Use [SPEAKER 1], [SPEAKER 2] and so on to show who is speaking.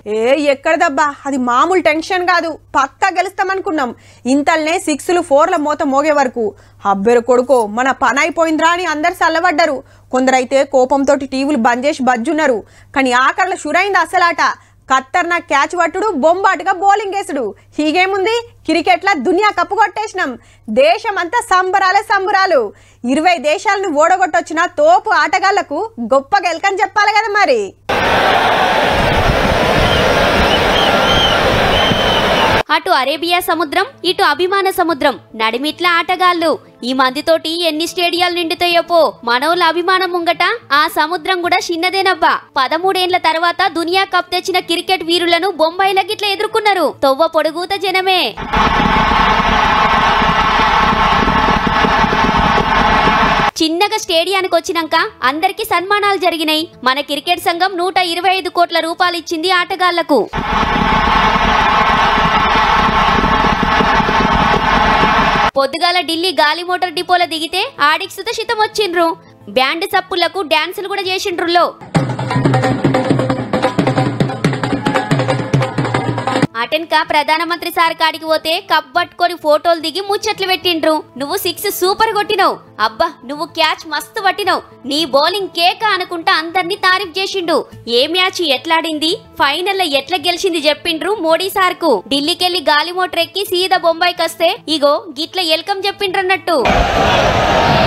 [SPEAKER 1] ఏ ఎక్కడదబ్బా అది మామూలు టెన్షన్ కాదు పక్కా గెలుస్తామనుకున్నాం ఇంతల్నే సిక్స్లు ఫోర్ల మూత మోగే వరకు అబ్బెరు కొడుకో మన పని అయిపోయిందిరా అని అందరు చల్లబడ్డారు కొందరైతే కోపంతో టీవీలు బంద్ చేసి బజ్జున్నారు కానీ ఆఖరిలో షురైంది అసలాట ఖత్తర్నా క్యాచ్ పట్టుడు బొంబాటుగా బౌలింగ్ వేసుడు హీగేముంది క్రికెట్ల దునియా కప్పు కొట్టేసినాం దేశమంతా సంబరాలే సంబరాలు ఇరవై దేశాలను ఓడగొట్టొచ్చిన తోపు ఆటగాళ్లకు గొప్ప గెలకని చెప్పాలి కదా మరి
[SPEAKER 2] అటు అరేబియా సముద్రం ఇటు అభిమాన సముద్రం నడిమిట్ల ఆటగాళ్ళు ఈ మందితోటి ఎన్ని స్టేడియాలు నిండుతాయో పో మనోళ్ళ అభిమానం ముంగట ఆ సముద్రం కూడా చిన్నదేనవ్వా పదమూడేండ్ల తర్వాత దునియా కప్ తెచ్చిన క్రికెట్ వీరులను బొంబాయిల గిట్ల ఎదుర్కొన్నారు తొవ్వ పొడుగుత జనమే చిన్నగా స్టేడియానికి వచ్చినాక అందరికీ సన్మానాలు జరిగినాయి మన క్రికెట్ సంఘం నూట ఇరవై ఐదు కోట్ల రూపాయలు ఇచ్చింది ఆటగాళ్లకు పొద్దుగాల ఢిల్లీ గాలి మోటార్ డిపోలో దిగితే ఆడికి సుతశితం వచ్చిండ్రు బ్యాండ్ సప్పులకు డాన్సులు కూడా చేసిండ్రులో అటెన్కా ప్రధానమంత్రి సార్ కాడికి పోతే కప్ పట్టుకొని ఫోటోలు దిగి ముచ్చట్లు పెట్టిండ్రు నువ్వు సిక్స్ సూపర్ కొట్టినవు అబ్బా నువ్వు క్యాచ్ మస్తు పట్టినవు నీ బౌలింగ్ కేక అనుకుంటా అందరినీ తారీఫ్ చేసిండు ఏ మ్యాచ్ ఎట్లాడింది ఫైనల్ లో ఎట్లా గెలిచింది చెప్పిండ్రు మోడీ సార్ కు ఢిల్లీకెళ్లి గాలి మోటార్ ఎక్కి సీదా బొంబాయికి వస్తే ఇగో గిట్ల ఎల్కం చెప్పిండ్రన్నట్టు